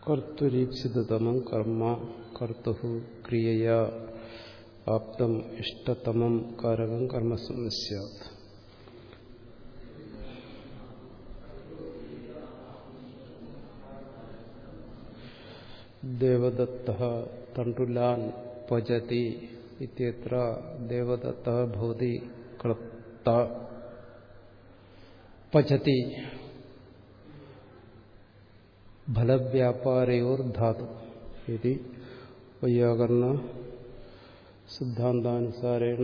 കർത്തുരീപ്സിതമം കർമ്മ കർത്തു ക്രിയയാ ആപ്തം ഇഷ്ടതമം കാരകം കർമ്മസംസ്യാത് ദേവദത്ത തണ്ടുലാൻ പചതി ഇത്യത്ര ദേവദത്ത ഭവതി കൃത്ത പചതി ഫലവ്യാപാരയോർധാതു ഇത് വൈയാകരണ സിദ്ധാന്താനുസാരേണ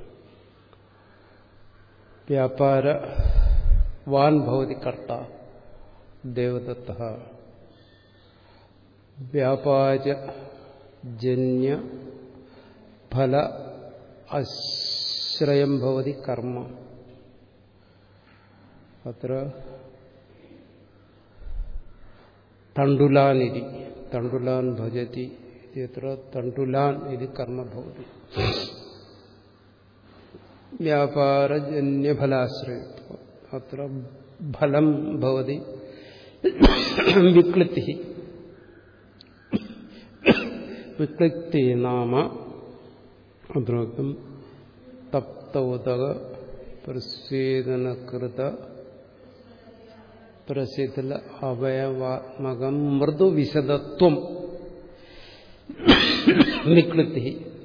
വ്യാപാര വാൻ ഭവതി കർത്ത ദേവദത്ത വ്യാപാരജന്യ ഫല ആശ്രയം ഭവതി കർമ്മ അത്ര തണ്ടുലാൻ ഇതി തണ്ടുലാൻ ഭജതി ഇത്ര തണ്ടുലാൻ ഇത് കർമ്മ ഭവതി വ്യാപാരജന്യഫലാശ്രയത്വം അത്ര ഫലം ഭവതി വിക്ലിത്തി വിക്ലിത്തി നാമ അദ്രോക്തം തപ്തോദക പ്രസ്വേദനകൃത പ്രസിദ്ധ അവയവാത്മകം മൃദുവിശദത്വം വിക്ലിത്തി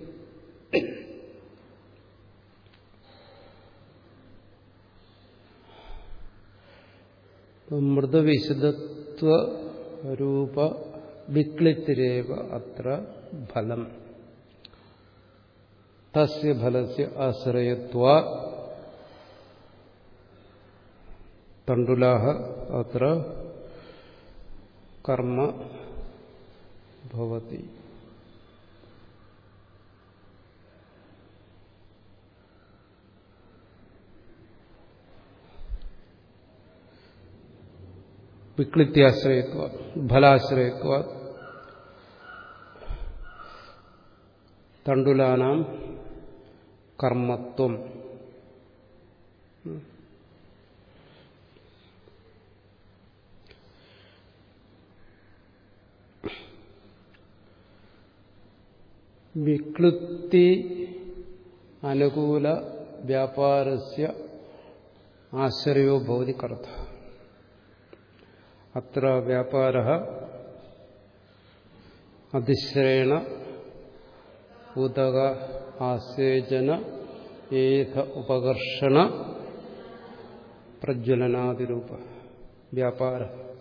മൃദുവിശദത്വ രൂപ വിക്ലിത്തിരേവ അത്ര ഫലം തസ്യ ഫലസ്യ ആശ്രയത്വ തണ്ടുലാഹ അത്ര കർമ്മ ഭവതി വിക്ലിത്യാശ്രയത്വ ഫലാശ്രയത്വ തണ്ടുലാനാം കർമ്മത്വം വിക്ലുപ്തി അനുകൂല വ്യാപാരസ്യ ആശ്രയോ ഭവതി കർത്ത അത്ര വ്യാപാര അതിശ്രേണ ഉദക ആസേചന ഏത ഉപകർഷണ പ്രജ്വലനാദിരൂപ വ്യാപാര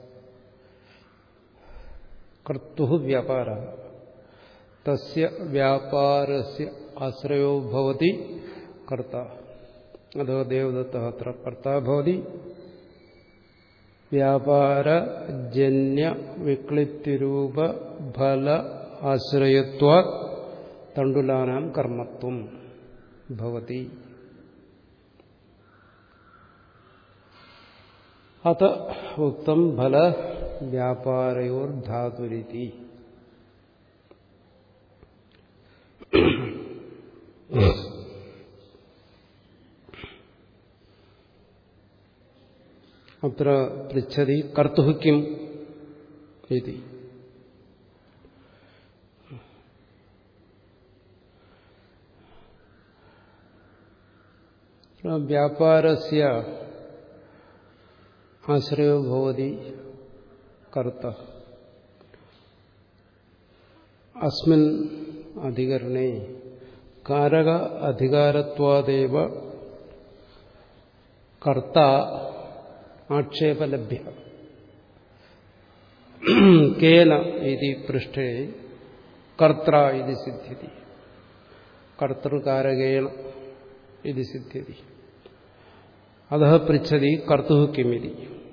കർത്തു വ്യാപാര തസ്യ വ്യാപാരസ്യ ആശ്രയോ ഭവതി കർത്ത അതോ ദേവദത്ത അത്ര കർത്ത ഭവതി വ്യാപാരജന്യ വിക്ലിത്തിരൂപ ഫല ആശ്രയത്വാ തണ്ടുലാനാം കർമ്മത്വം ഭവതി അത ഉക്തം ഫല വ്യാപാരയോർധാതുരിതി അത്ര പൃച്ഛതി കർത്തുഃ കിം ഇതി വ്യാപാരസ്യ ആശ്രയോ ഭവതി കർത്ത അസ്മിൻ അധികരണേ കാരക അധികാരത്വാദേവ കർത്ത ആക്ഷേപലഭ്യ കേന ഇതി പൃഷ്ഠേ കർത്ര ഇത് സിദ്ധ്യതി കർത്തൃകാരകേണ ഇത് സിദ്ധ്യതി അത പൃച്ഛതി കർത്തു കിമിതി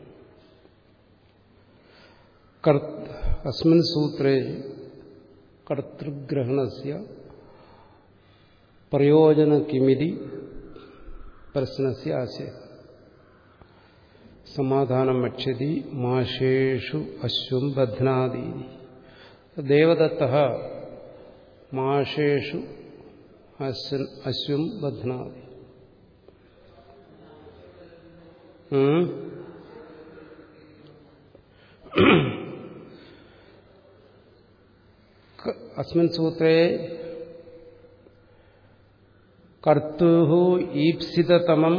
അസ്മിൻ സൂത്രേ കർത്തൃഗ്രഹണസ്യ പ്രയോജന കിമിതി പ്രശ്നസ്യ ആശയം സമാധാനം വക്ഷ്യതി മാഷേഷു അശ്വം ബധ്നാദി ദേവദത്ത മാഷേഷു അശ്വം ബധ്നാദി അസ്മിൻ സൂത്രേ കർത്തു ഈപ്സിതതമം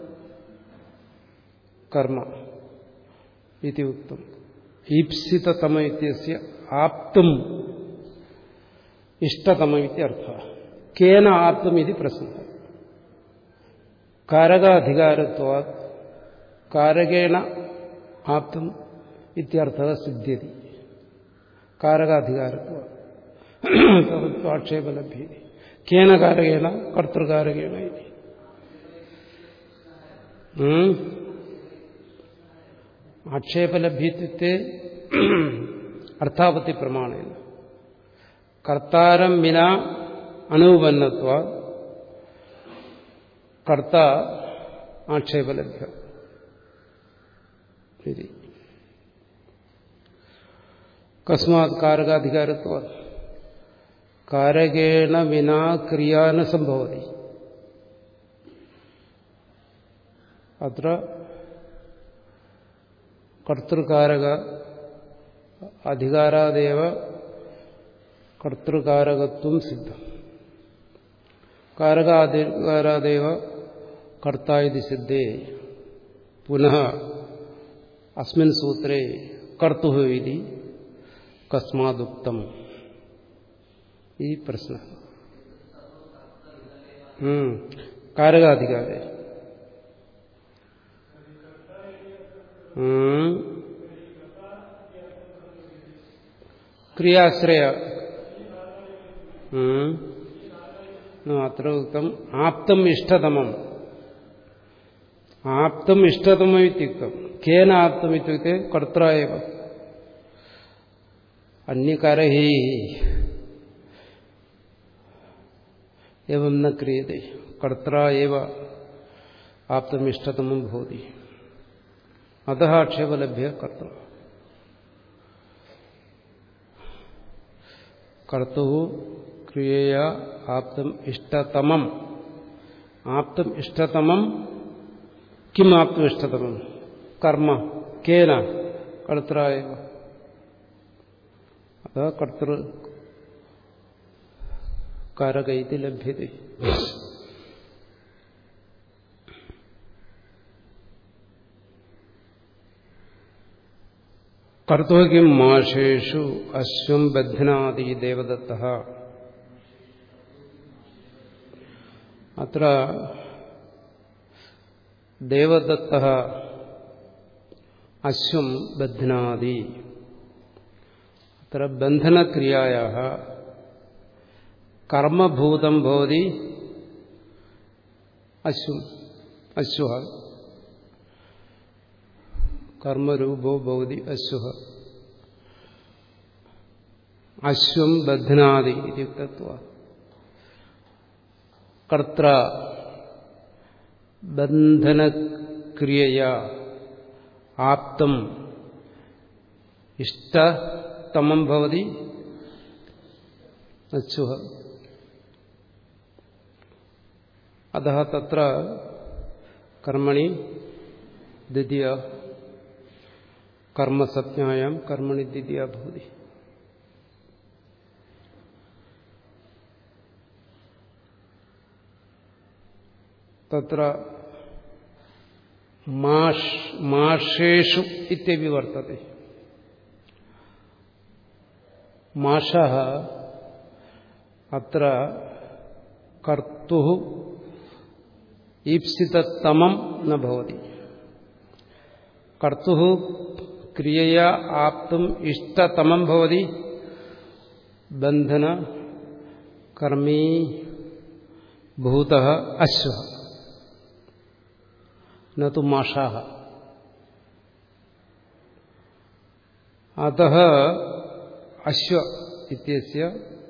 കർമ്മ ഇതി ഉക്തം ഈപ്സിതതമ ഇത്യസ്യ ആപ്തും ഇഷ്ടതമ ഇത്യർത്ഥ കേന ആപ്തും ഇത് പ്രസംഗം കാരകാധികാരത്വാ കാരകേണ ആപ്തും ഇത്യർത്ഥ സിദ്ധ്യതി കാരകാധികാരത്വ ആക്ഷേപലഭ്യതി കേന കാരകേണ കർത്തൃകാരകേണ ഇതി ആക്ഷേപലഭ്യത്വത്തെ അർത്ഥാപത്തി പ്രമാണേന കർത്താരം വിന അനുപന്നത്വ കർത്ത ആക്ഷേപലഭ്യ കസ്മാത് കാരകാധികാരത്വ കാരകേണ വിനാ ക്രിയാന സംഭവതി അത്ര കർത്തൃകാരക അധികാരാദേവ കർത്തൃകാരകത്വം സിദ്ധം കാരകാധികാരാദേവ കർത്ത ഇത് സിദ്ധേ പുനഃ അസ്മിൻ സൂത്രേ കർത്തു ഇതി കസ്മാദുക്തം ഈ പ്രശ്ന കാരകാധികാരെ ക്രിയാശ്രയ അത്ര ഉക്തം ആപ്തം ഇഷ്ടതമം ആപ്തം ഇഷ്ടതമം ഇത്യുക്തം കേന ആപ്തം ഇത്യുക്തെ കർത്താവ അന്യകരഹി എവം ന ക്രിയത്തെ കർത്താവ ആപ്തമിഷ്ടതമം ഭവതി അത ആക്ഷേപലഭ്യ കർത്ത കർത്തു ക്രിയയ ആപ്തം ഇഷ്ടതമം ആപ്തം ഇഷ്ടതമം കിം ആപ്തം ഇഷ്ടതമം കർമ്മ കേന കർത്തായ അത കർത്തൃ കാരകൈതി ലഭ്യത കർത്തവ്യം മാഷേഷു അശ്വം ബധ്നാദി ദേവദത്ത അത്ര ദേവദത്ത അശ്വം ബധ്നാദി അത്ര ബന്ധനക്രിയായ കർമ്മഭൂതം ഭവതി അശ്വം അശ്വ കർമ്മരൂപോ ഭവതി അശ്വ അശ്വം ബധ്നാദി ഇത്യുക്തത്വ കർത്ര ബന്ധനക്രിയയ ആപ്തം ഇഷ്ടതമം ഭവതി അശ്വ അത തത്ര കർമ്മണി ദ്വിതീയ കർമ്മസജ്ഞായാം കർമ്മണി ദ്വിതീയ ഭവതി തത്ര മാഷേഷു ഇത്യപി വർത്തത്തെ മാഷ അത്ര കർത്തു ഈപ്സിതമം ന ഭവതി കർത്തു ക്രിയയ ആപ്തും ഇഷ്ടതമം ഭവതി ബന്ധന കർമ്മീ ഭൂത അശ്വ നു മാഷാ അത അശ്വ ഇത്യസ്യ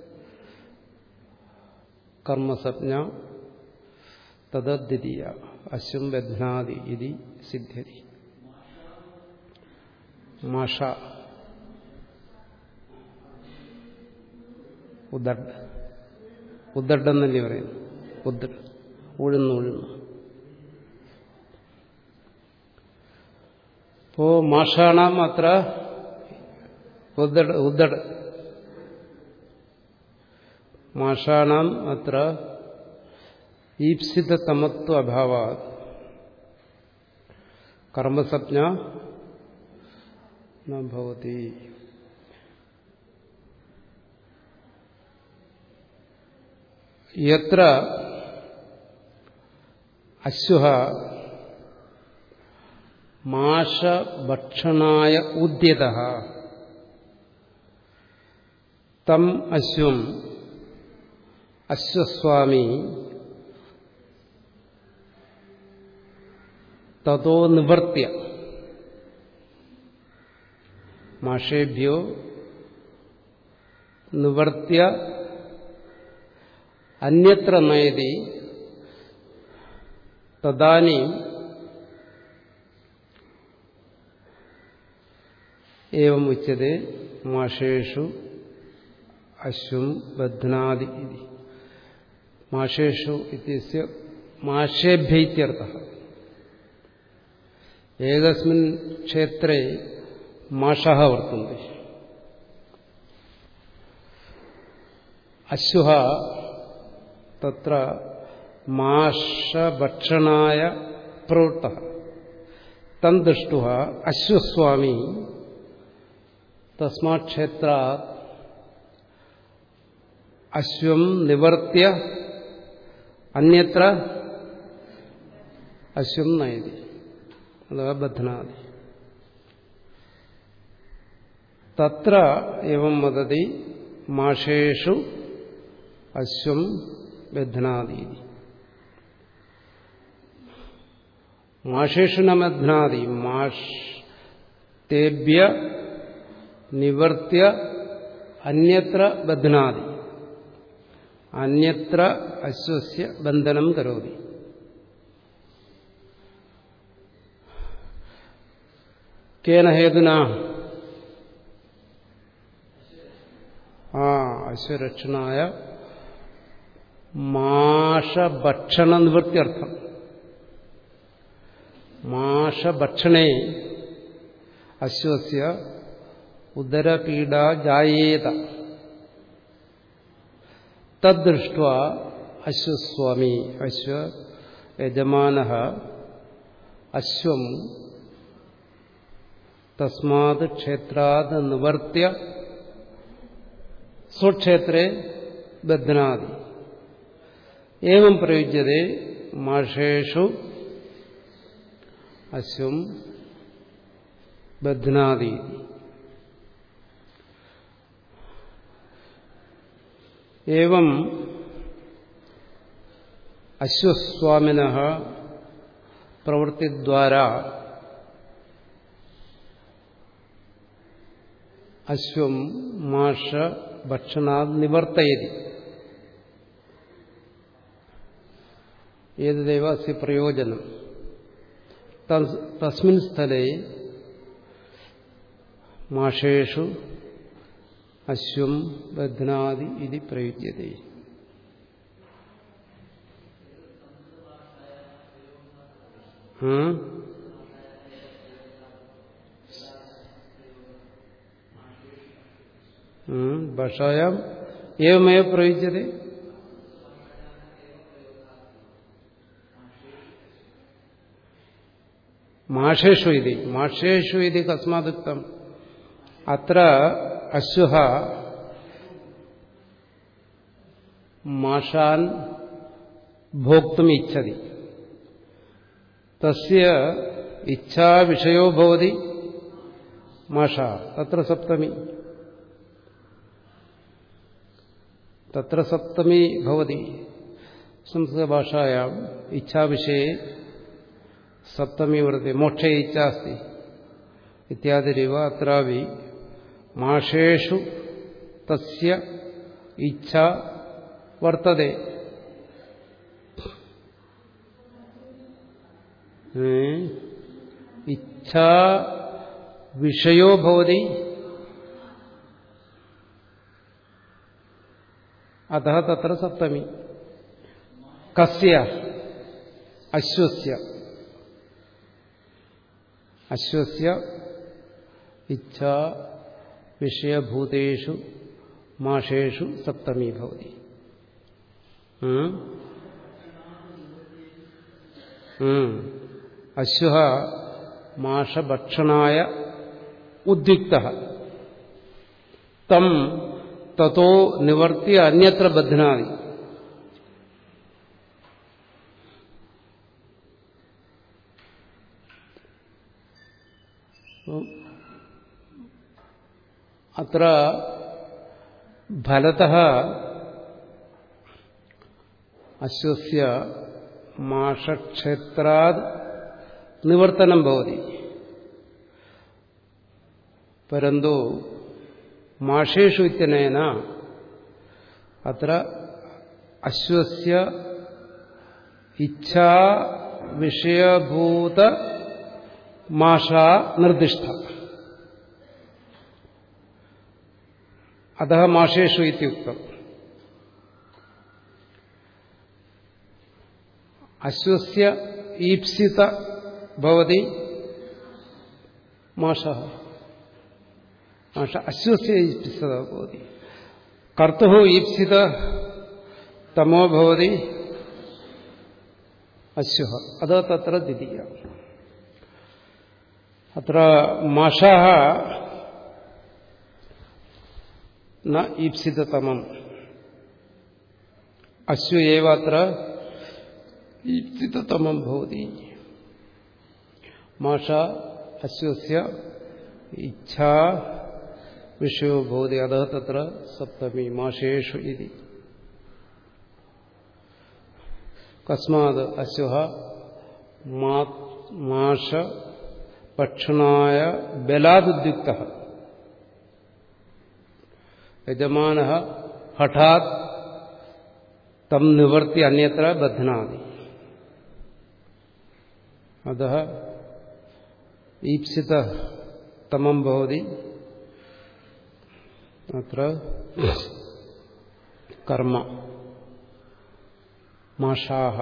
കർമ്മസജ്ഞ തദ്വിതീയ അശ്വം ബധ്നാദി ഇതി സിദ്ധ്യതി മാഷ ഉദഡ് ഉദ്ദഡെന്നല്ലേ പറയുന്നു ഉദ്ദഡ് ഉഴുന്നു ഉഴുന്നു ഇപ്പോ മാഷാണാം അത്ര ഉദ്ദഡ് ഉദ്ദഡ് മാഷാണാം അത്ര ഈപ്സിതമത്വ അഭാവ കർമ്മസജ്ഞ ഭവതി യത്ര അശ്വ മാഷഭക്ഷണായ ഉദ്യത തം അശ്വം അശ്വസ്വാമി തതോ നിവർത്തിയ മാഷേഭ്യോ നിവർത്തിയ അന്യത്ര നയതി തദാനി ഏവം ഉച്ചത് മാഷേഷു അശ്വം ബധ്നാദി ഇതി മാഷേഷു ഇത്യസ്യ മാഷേഭ്യത്യർത്ഥ ഏകസ്മിൻ ക്ഷേത്രേ മാഷः വർത്തन्ते അശ്വः തത്ര മാഷഭക്ഷണായ പ്രവൃത്തः തം ദൃഷ്ടുः അശ്വസ്വാമി തസ്മാത് ക്ഷേത്രാത് അശ്വം നിവർത്തിയ അന്യത്ര അശ്വം നയതി അഥവാ ബധ്നാതി തത്ര എവം വദതി മാഷേഷു അശ്വം ബധ്നാതി മാഷേഷു ന ബധ്നാതി മാഷ് തേഭ്യ നിവർത്തിയ അന്യത്ര ബധ്നാതി അന്യത്ര അശ്വസ്യ ബന്ധനം കരോതി കേന ഹേതുന ആ അശ്വരക്ഷണായ മാഷഭക്ഷണ നിവൃത്തിയർത്ഥം മാഷഭക്ഷണേ അശ്വസ്യ ഉദരപീഡ ജായേത തദ്ദൃഷ്ട അശ്വസ്വാമി അശ്വ യജമാന അശ്വം തസ്മാത് ക്ഷേത്രാത് നിവർത്തിയ സ്വക്ഷേത്രേ ബധ്നാതി ഏവം പ്രയുജ്യത്തെ മാഷേഷു അശ്വം ബധ്നാതി ഏവം അശ്വസ്വാമിന പ്രവൃത്തിദ്വാര അശ്വം മാഷ ഭക്ഷണാത് നിവർത്തയതി ഏതദേവ അസ്യ പ്രയോജനം തസ്മിൻ സ്ഥലേ മാഷേഷു അശ്വം ബധ്നാദി ഇതി പ്രയുജ്യത്തെ ഭാഷായാം ഏവമേവ പ്രയുജ്യത്തെ മാഷേഷു ഇതി മാഷേഷു ഇതി കസ്മാദുക്തം അത്ര അശ്വ മാഷാൻ ഭോക്തും ഇച്ഛതി തസ്യ ഇച്ഛാവിഷയോ ഭവതി മാഷ തത്ര സപ്തമി തത്ര സപ്തമി ഭവതി സംസ്കൃതഭാഷായാം ഇച്ഛാവിഷയെ സപ്തമി വർത്തി മോക്ഷേ ഇച്ഛാ അസ്തി ഇത്യാദിരിവ അത്രാവി മാഷേഷു തസ്യ ഇച്ഛ വർത്തതെ ഇച്ഛാ വിഷയോ ഭവതി അത തത്ര സപ്തമി കസ്യ അശ്വസ്യ അശ്വസ്യ ഇച്ഛാ വിഷയഭൂതേഷു മാഷേഷു സപ്തമി ഭവതി ഉം? ഉം. അശ്വ മാഷഭക്ഷണായ ഉദ്യുക്ത തം തത്തോ നിവർത്തി അന്യത്ര ബധ്നാതി അപ്പം അത്ര ഫലത അശ്വസ്യ മാഷക്ഷേത്രാത് നിവർത്തനം ഭവതി പരന്തു മാഷേഷു ഇത്യനേന അത്ര അശ്വസ്യ ഇച്ഛാ വിഷയഭൂത മാഷ നിർദ്ദിഷ്ട അത മാഷേഷു ഇത്യുക്തം അശ്വസ്യ ഈപ്സിത ഭവതി മാഷ മാഷ അശ്വസ്യ ഈപ്സിത ഭവതി കർത്തു ഈപ്സിത തമോ ഭവതി അശ്വ അത് തത്ര ദ്വിതീയ അത്ര മാഷാः ന ഈപ്സിതതമം അശ്വ ഏവ അത്ര ഈപ്സിതതമം ഭവതി മാഷ അശ്വസ്യ ഇച്ഛാ വിഷയോ ഭവതി അത തത്ര സപ്തമി മാഷേഷു ഇതി കസ്മാത് അശ്വ മാഷ ഭക്ഷണായ ബലാദുദ്യുക്ത യജമാന ഹഠാത് തം നിവർത്തി അന്യത്ര ബധ്നാതി അത ഈപ്സിത തമം ഭവതി അത്ര കർമ്മ മാഷാഹ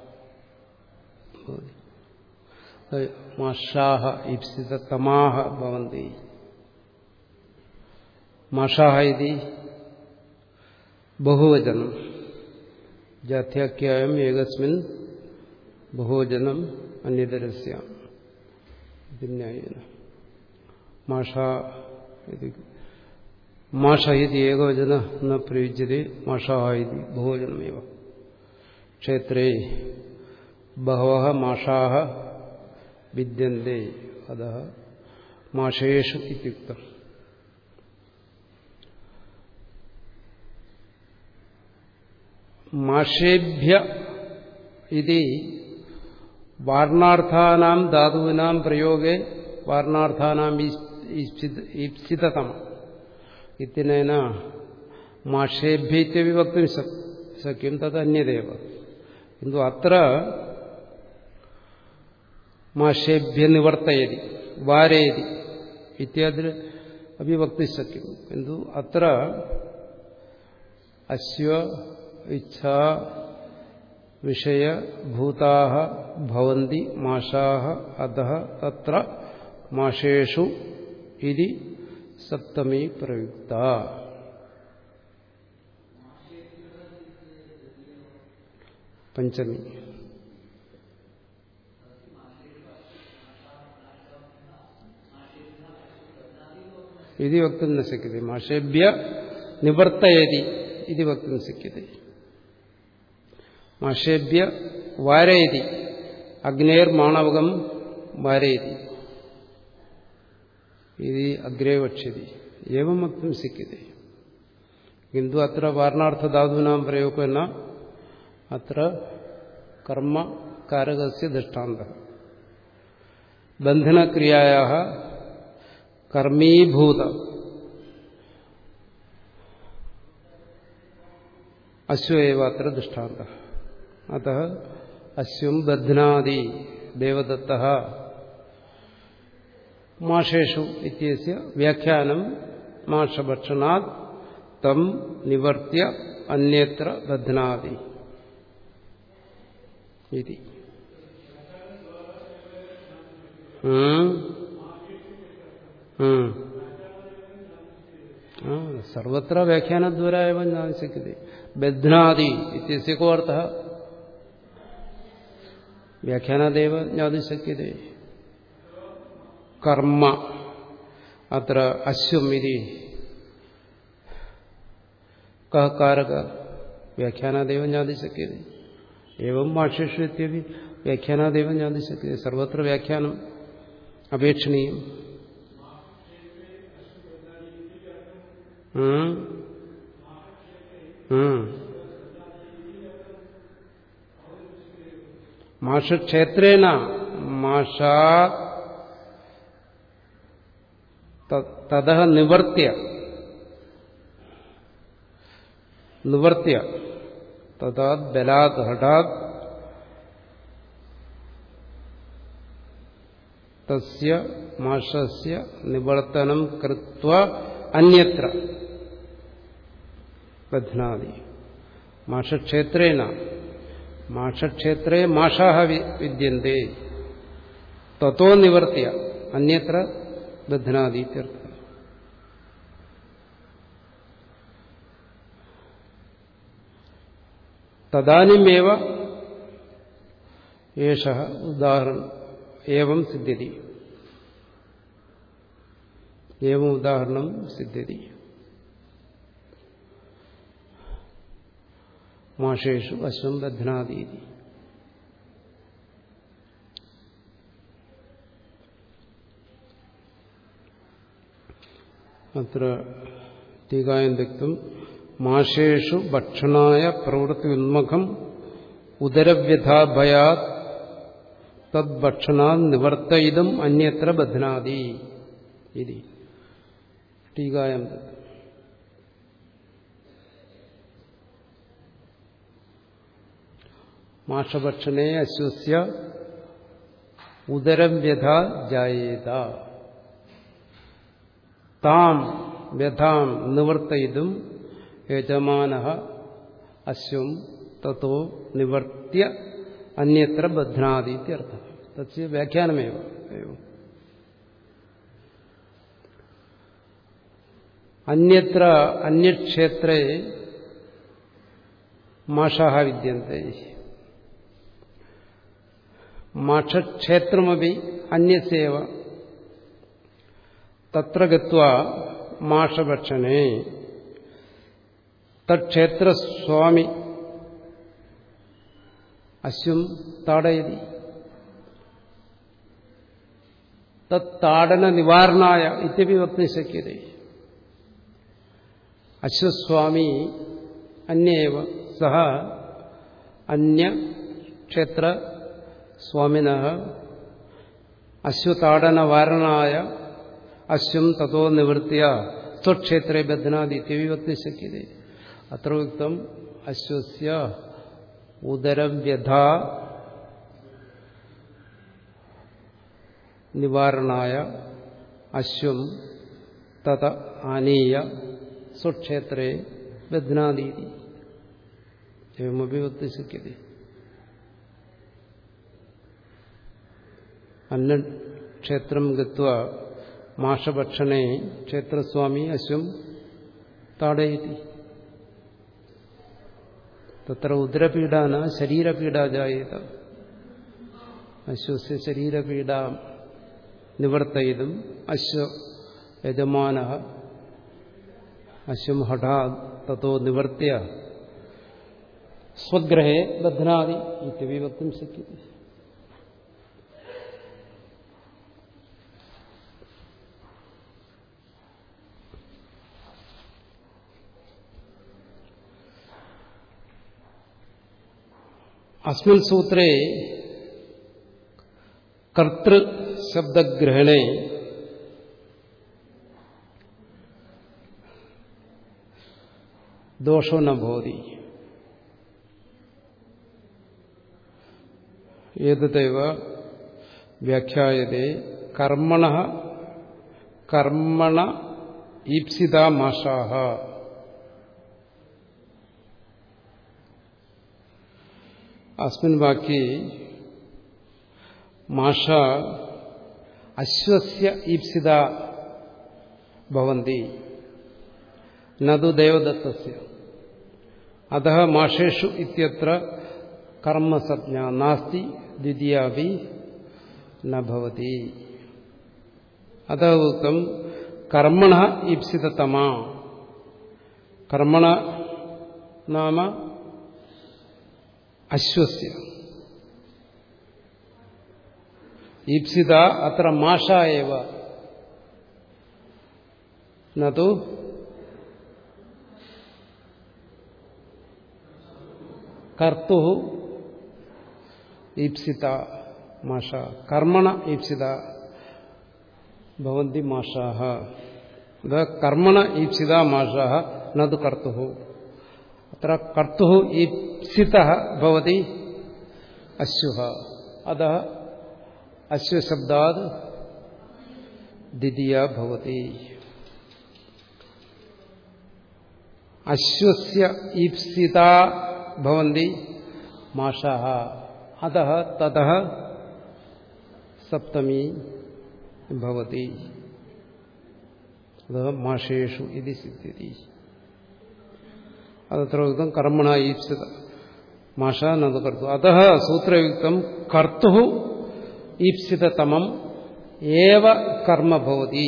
മാഷാഹ ഈപ്സിതതമാഹ ഭവന്തി മാഷാഹ ഇതി ബഹുവചനം ജാത്യാഖ്യായം ഏകസ്മിൻ ബഹുവചനം അന്യതരസ്യ ന്യായേന മാഷ ഇത് മാഷ ഇത് ഏകവചന ന പ്രയുജ്യത്തെ മാഷാഹ ഇത് ബഹുവചനമേവ ക്ഷേത്രേ ബഹവ മാഷാഹ വിദ്യന്തെ അത മാഷേഷു ഇത്യുക്തം മാഷേഭ്യ ഇത് വാർണാർത്ഥാനാം ധാതുവിനാം പ്രയോഗേ വാർണാർത്ഥാനാം ഈപ്സിതതമ ഇത്തിനേന മാഷേഭ്യ വിവക്തും ശക്യം തത് അന്യദേവ കിന്തു അത്ര മാഷേഭ്യ നിവർത്തയതി വാരയതി ഇത്യാദി അപ്പി വക്തി ശക്യം കിന്തു അത്ര അശ്വ ഇച്ഛാ വിഷയഭൂതാ ഭവന്തി മാഷാ അത തത്ര മാഷേഷു ഇതി സപ്തമി പ്രയുക്ത പഞ്ചമി ഇതി വക്തും ന ശക്യത്തെ മാഷേഭ്യ നിവർത്തയതി ഇതി വക്തും ശക്യത്തെ മാഷേഭ്യ വാരയതി അഗ്നേർ മാണവകം വാരയതി ഇത് അഗ്രേ വക്ഷ്യതി ഏവം വക്തും ശക്യത്തെ കിന്തു അത്ര വാരണാർത്ഥധാതുനാം പ്രയോഗന അത്ര കർമ്മ കാരകസ്യ ദൃഷ്ടാന്ത ബന്ധനക്രിയായ കർമ്മീഭൂത അശ്വേവ അത്ര ദൃഷ്ടാന്ത അത അശ്വം ബധ്നാതി ദേവദത്ത മാഷേഷു ഇത്യസ്യ വ്യാഖ്യാനം മാഷഭക്ഷണാത് തം നിവർത്തിയ അന്യത്ര ബധ്നാതി ഇതി സർവത്ര വ്യാഖ്യാനദ്വാരായ ജ്ഞാതി ശക്യത്തെ ബധ്നാതി ഇത്യസ്യ കോ അർത്ഥ വ്യാഖ്യാനാദേവ ജ്ഞാതി ശക്യത്തെ കർമ്മ അത്ര അശ്വം ഇതി കാരക വ്യാഖ്യാനാദേവ ജ്ഞാതി ശക്യത്തെ ഏവം ഭാഷേഷു ഇത്യപി വ്യാഖ്യാനാദേവ ജ്ഞാതി ശക്യത്തെ സർവത്ര വ്യാഖ്യാനം അപേക്ഷണീയം മാഷക്ഷേത്രേണ മാഷാ തത നിവർത്തിയ നിവർത്തിയ തഥാത് ബലാത് ഹഠാത് തസ്യ മാഷസ്യ നിവർത്തനം കൃത്വ അന്യത്ര ബധ്നാതി മാഷക്ഷേത്രേണ മാഷക്ഷേത്രേ മാഷാഹ വിദ്യന്തെ തത്തോ നിവർത്തിയ അന്യത്ര ബധ്നാതി ഇത്യർത്ഥ തദാനിമേവ ഏഷ ഉദാഹരണം ഏവം സിദ്ധ്യതി ഏവം ഉദാഹരണം സിദ്ധ്യതി മാഷേഷു അശ്വം ബധ്നാദീതി അത്ര ടീകായന്തിക്തം മാഷേഷു ഭക്ഷണായ പ്രവൃത്തി ഉന്മുഖം ഉദരവ്യഥാഭയാത് തദ്ഭക്ഷണാത് നിവർത്തയിതും അന്യത്ര ബധ്നാതി ഇതി ടീകായന്തിക്തം മാഷഭക്ഷണേ അശ്വസ്യ ഉദരം വ്യഥ ജായേത താം വ്യഥാം നിവർത്തയിതും യജമാന അശ്വം തത്തോ നിവർത്തിയ അന്യത്ര ബധ്നാതി ഇത്യർത്ഥ തസ്യ വ്യാഖ്യാനമേവ അന്യത്ര അന്യക്ഷേത്രേ മാഷാഹ വിദ്യന്തെ മാഷക്ഷേത്രമപി അന്യസേവ തത്ര ഗത്വ മാഷഭക്ഷണേ തക്ഷേത്രസ്വാമി അശ്വം താടയതി തത്താടന നിവാരണായ ഇത്യപി വക്തി ശക്യത അശ്വസ്വാമി അന്യേവ സഹ അന്യക്ഷേത്ര സ്വാമിന അശ്വതാടനവാരണായ അശ്വം തതോ നിവൃത്തിയ സ്വക്ഷേത്രേ ബധ്നാതി ഇത്യവിവക്തി ശക്യത അത്ര ഉക്തം അശ്വസ്യ ഉദരവ്യഥ നിവാരണായ അശ്വം തത ആനീയ സ്വക്ഷേത്രേ ബധ്നാദീതി एवमपि वक्तुं शक्यते अन्यक्षेत्रं गत्वा माषभक्षणे क्षेत्रस्वामी अश्वं ताडयति तत्र उदरपीडा न शरीरपीडा जायेत अश्वस्य शरीरपीडां निवर्तयितुम् अश्व यजमानः अश्वं हठात् ततो निवर्त्य സ്വഗ്രഹേ ബധ്നാദി ഇത്യപി വക്തും ശക്യത്തെ അസ്മിൻ സൂത്രേ കർത്തൃശബ്ദഗ്രഹണേ ദോഷോ ന ഭവതി ഏതൈവ വ്യാഖ്യായത്തെ കർമ്മണ കർമ്മണ ഈപ്സിത മാഷാഹ അസ്മിൻ വാക്യേ മാഷ അശ്വസ്യ ഈപ്സിത ഭവന്തി നതു ദേവദത്തസ്യ അത മാഷേഷു ഇത്യത്ര കർമ്മസജ്ഞ നാസ്തി ദ്വിതീയാപി നഭവതി അത ഉക്തം കർമ്മണ ഈപ്സിതതമ കർമ്മണ നാമ അശ്വസ്യ ഈപ്സിത അത്ര മാഷ ഏവ നതു കർത്തു ഈപ്സിത മാഷ കർമ്മണ ഈപ്സിത ഭവന്തി മാഷാഹ കർമ്മണ ഈപ്സിത മാഷാഹ നതു കർത്തു അത്ര കർത്തു ഈപ്സിത ഭവതി അശ്വ അത അശ്വശബ്ദാത് ദ്വിതീയ ഭവതി അശ്വസ്യ ഈപ്സിത ഭവന്തി മാഷാഹ അത തത സപ്തമി ഭവതി അത് മാഷേഷു ഇത് സിദ്ധ്യതി അതത്ര ഉക്തം കർമ്മണ ഈപ്സിത മാഷ നത് കർത്തു അത സൂത്രയുക്തം കർത്തു ഈപ്സിതതമം ഏവ കർമ്മ ഭവതി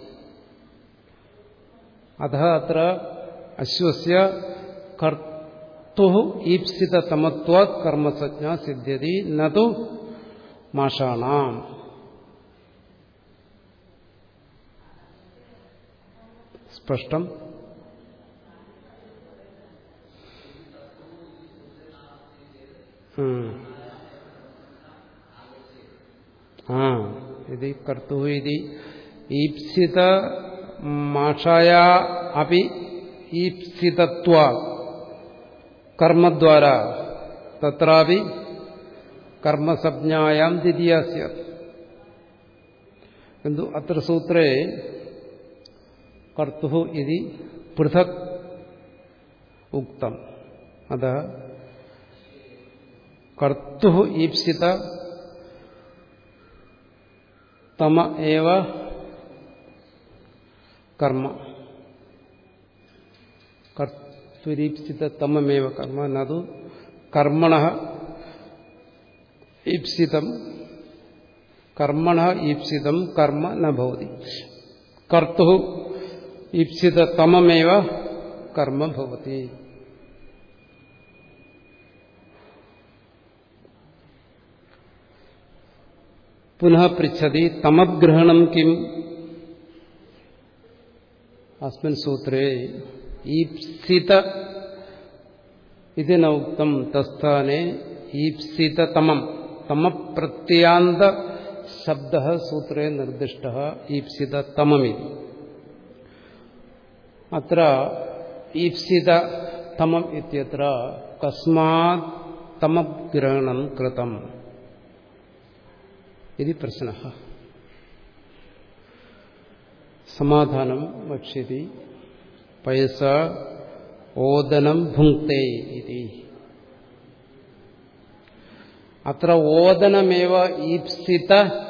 അത അത്ര അശ്വസ്യ കർത്തു ഈപ്സിതതമത്വാത് കർമ്മസജ്ഞ സിദ്ധ്യതി നതു മാഷാണാം സ്പഷ്ടം ആ ഇത് കർത്തു ഇത് ഈപ്സിത മാഷായ അപ്പി ഈപ്സിതത്വ കർമ്മദ്വാര തത്രാപി കർമ്മസജ്ഞായാം ദ്വിതീയസ്യ കിന്തു അത്ര സൂത്രേ കർത്തു ഇതി പൃഥക് ഉക്തം അത കർത്തു ഈപ്സിത തമ ഏവ കർമ്മ കർത്തുരീപ്സിത തമമേവ കർമ്മ നതു കർമ്മണ ഈപ്സിതം കർമ്മണ ഈപ്സിതം കർമ്മ നഭവതി കർത്തു ഈപ്സിത തമമേവ കർമ്മ ഭവതി പുനഃ പൃച്ഛതി തമഗ്രഹണം കിം അസ്മിൻ സൂത്രേ ഈപ്സിത ഇതിന ഉക്തം തസ്ഥാനെ ഈപ്സിതതമം തമപ്രത്യാന്ത ശബ്ദ സൂത്രേ നിർദ്ദിഷ്ട ഈപ്സിതതമമിതി അത്ര ഈപ്സിതതമം ഇത്യത്ര കസ്മാത് തമഗ്രഹണം കൃതം ഇത് പ്രശ്ന സമാധാനം വക്ഷ്യതി പയസ ഓദനം ഭുങ്ക്തേ ഇതി അത്ര ഓദനമേവ ഈപ്സിത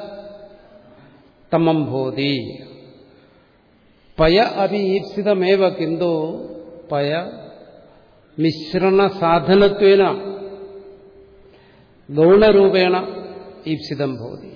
തമം ഭൂതി പയ അഭി ഈപ്സിതമേവ കിന്തു പയ മിശ്രണ സാധനത്വേന ഗൗണരൂപേണ ഈപ്സിതം ഭവതി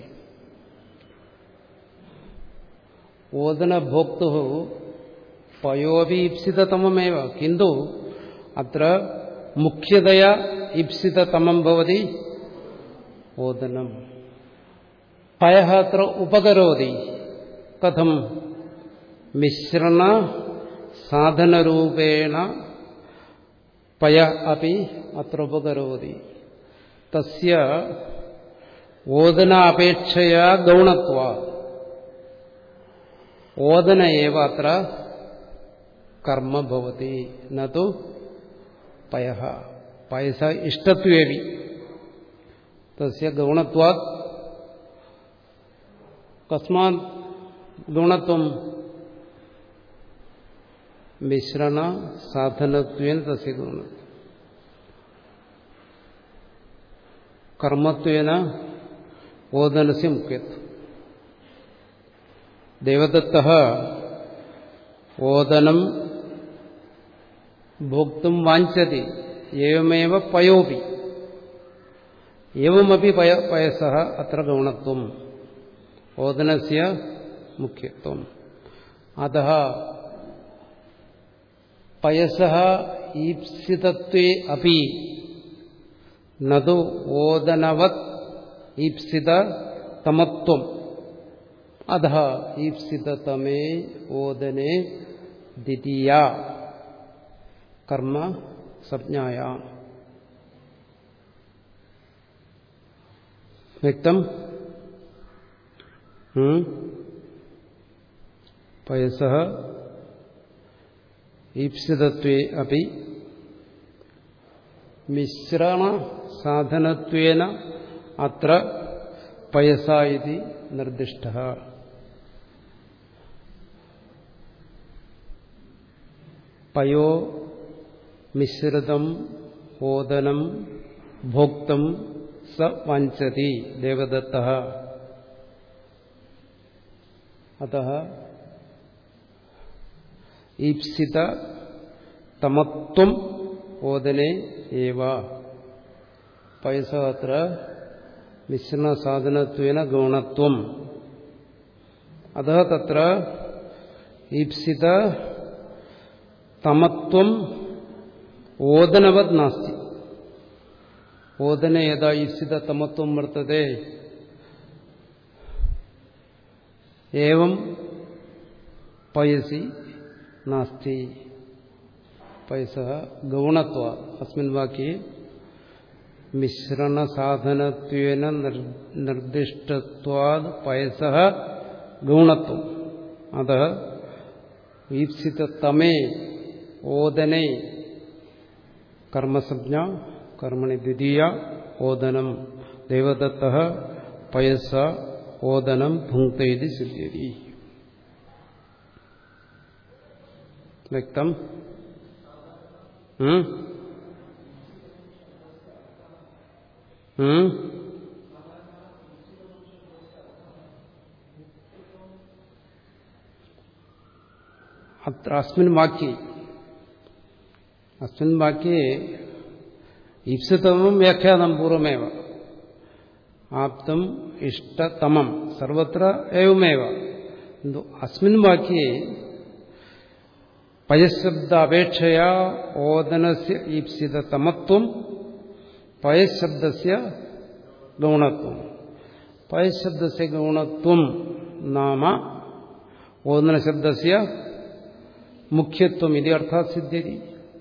ഓദനഭോക്തു പയോപി ഈപ്സിതതമമേവ കിന്തു അത്ര മുഖ്യതയാ ഈപ്സിതതമം ഭവതി ഓദനം പയ അത്ര ഉപകരോതി കഥം മിശ്രണ സാധനരൂപേണ പയ അപ്പി അത്ര ഉപകരോതി തസ്യ ഓദനാപേക്ഷയാ ഗൗണത്വ ഓദന ഏവ അത്ര കർമ്മ ഭവതി നു പയ പയസ ഇഷ്ടത്വേവി തസ്യ ഗൗണത്വാ കസ്മാത് ഗുണത്വം മിശ്രണ സാധനത്വേന തസ്യ ഗുണ കർമ്മത്വേന ഓദനസ്യ മുഖ്യത്വം ദേവദത്ത ഓദനം ഭോക്തും വാഞ്ചതി ഏവമേവ പയോപി ഏവമപി പയ പയസ അത്ര ഗൗണത്വം ഓദനസ്യ മുഖ്യത്വം അത പയസ ഈപ്സിതത്വേ അപി നതു ഓദനവത് ഈപ്സിത തമത്വം അധ ഈപ്സിതതമേ ഓദനെ ദ്വിതീയ കർമ്മ സംജ്ഞായ വ്യക്തം പയസ ഈപ്സിതത്വേ അപ്പി മിശ്രണ സാധനത്വേന അത്ര പയസ ഇതി നിർദ്ദിഷ്ട പയോ മിശ്രിതം ഓദനം ഭോക്തം സ വഞ്ചതി ദേവദത്ത അത ഈപ്സിത തമത്വം ഓദനെ ഏവ പയസ അത്ര മിശ്രണസാധനത്വേന ഗൗണത്വം അത തത്ര ഈപ്സിത തമത്വം ഓദനവത് നാസ്തി ഓദന യഥാ ഈപ്സിത തമത്വം വർത്തത്തെ ഏവം പയസി നാസ്തി പയസ ഗൗണത്വ അസ്മിൻ വാക്യേ മിശ്രണസാധനത്വേന നിർദ്ദിഷ്ടത്വാത് പയസ ഗൗണത്വം അത് ഈപ്സിതമേ ഓദനെ കർമ്മസജ്ഞ കർമ്മണി ദ്വിതീയ ഓദനം ദേവദത്ത പയസ ഓദനം ഭുങ്ക്തേതി സിദ്ധ്യതി വ്യക്തം അത്ര അസ്മിൻ വാക്യേ അസ്മിൻ വാക്യേ ഈപ്സിതമം വ്യാഖ്യാനം പൂർവമേവ ആപ്തം ഇഷ്ടതമം സർവത്ര ഏവമേവ എന്തോ അസ്മിൻ വാക്യേ പയശബ്ദ അപേക്ഷയാ ഓദനസ്യ ഈപ്സിതമത്വം പയശബ്ദസ്യ ഗൗണത്വം പയശബ്ദസ്യ ഗൗണത്വം നാമ ഓദനശബ്ദസ്യ മുഖ്യത്വം ഇത് അർത്ഥാത് സിദ്ധ്യതി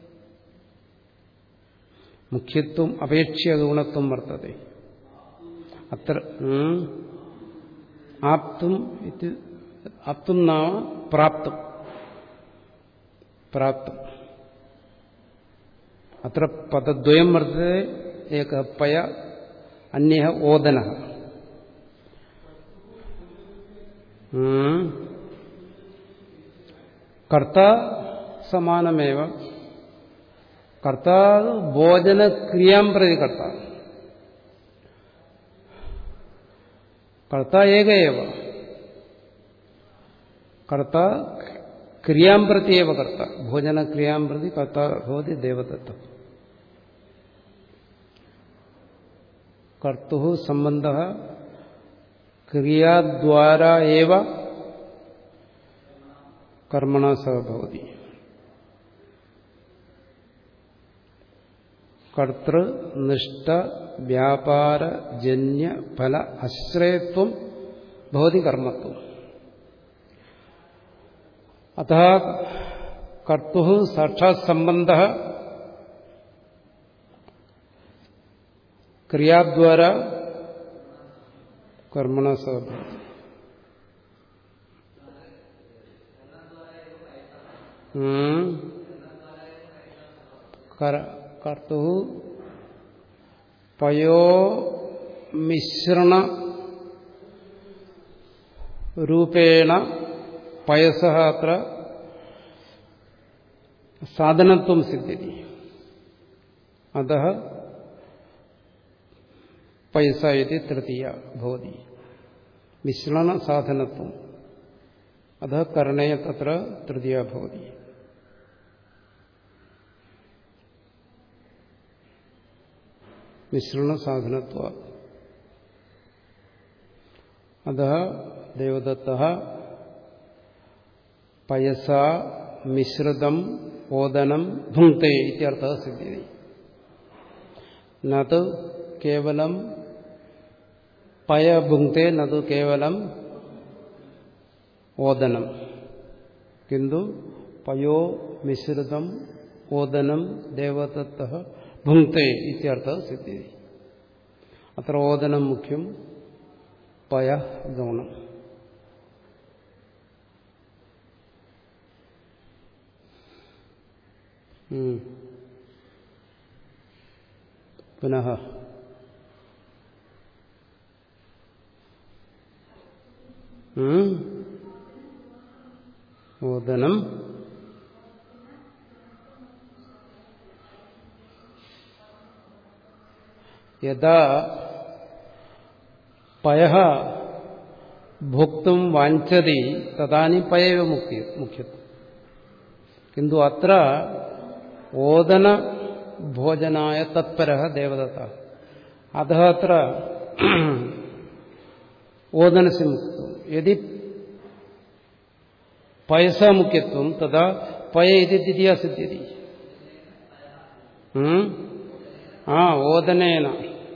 മുഖ്യത്വം അപേക്ഷ്യ ഗുണത്വം വർത്തതെ അത്ര ആപ്തും ഇത് ആപ്തും നാമ പ്രാപ്തം പ്രാപ്തം അത്ര പദദ്വയം വർത്തത്തെ ഏക പയ അന്യ ഓദന കർത്ത സമാനമേവ കർത്താവ് ഭോജനക്രിയാം പ്രതി കർത്ത കർത്ത ഏകയേവ കർത്ത ക്രിയാം പ്രതി ഏവ കർത്ത ഭോജനക്രിയാം പ്രതി കർത്ത ഭവതി ദേവദത്ത കർത്തു സംബന്ധ ക്രിയാദ്വാര ഏവ കർമ്മണ സഹ ഭവതി കർത്തൃനിഷ്ഠ വ്യാപാരജന്യ ഫല ആശ്രയത്വം ഭവതി കർമ്മത്വം അത കർത്തു സാക്ഷാത് സംബന്ധ ക്രിയാദ്വാര കർമ്മണ സഹ ഭവതി കർത്തു പയോ മിശ്രണ രൂപേണ പയസ അത്ര സാധനത്വം സിദ്ധ്യതി അത പൈസ ഇത് തൃതീയ ഭവതി മിശ്രണ സാധനത്വം അത കരണേ തത്ര തൃതീയ ഭവതി മിശ്രണ സാധനത്വ അത ദേവദത്ത പയസ മിശ്രിതം ഓദനം ഭുങ്ക്തേ ഇത്യർത്ഥ സിദ്ധ്യതി നത് കേവലം പയ ഭുങ്ക്തേ നത് കേവലം ഓദനം കിന്തു പയോ മിശ്രിതം ഓദനം ദേവദത്ത ഭുങ്ക്തേ ഇത്യർത്ഥ സിദ്ധ്യതി അത്ര ഓദനം മുഖ്യം പയ ഗൗണം പുനഃ ഓദനം യഥാ പയ ഭോക്തും വാഞ്ചതി തദാനി പയവ മുഖ്യ മുഖ്യത്വം കിന്തു അത്ര ഓദന ഭോജനായ തത്പര ദേവദത്ത അത അത്ര ഓദനസ് മുക്തം യദി പയസ മുഖ്യത്വം തഥാ പയ ഇത് ദ്വിതീയ സിദ്ധ്യതി ആ ഓദനേന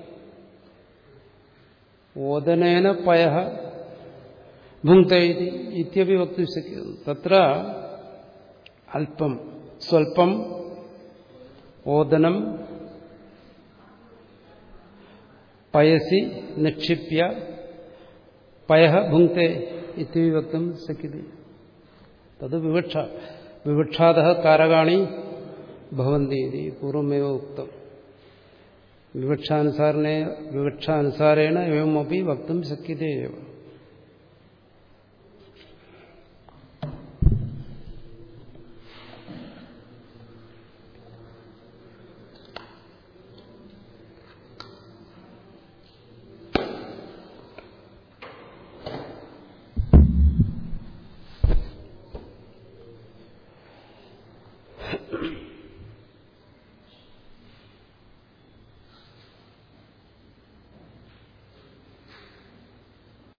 ഓദനേന പയ ഭുങ്ക്ത ഇത്യപി വക്തും ശക്യം തത്ര അല്പം സ്വൽപ്പം ഓദനം പയസി നിക്ഷിപ്യ പയ ഭുങ്ക്തെ ഇത്യപി വക്തും ശക്യത്തെ തത് വിവക്ഷ വിവക്ഷാത കാരകാണി ഭവന്തി പൂർവമേവ ഉക്തം വിവക്ഷാനുസാരേണ വിവക്ഷാനുസാരേണ എവമപ്പി വക്തും ശക്യതേവ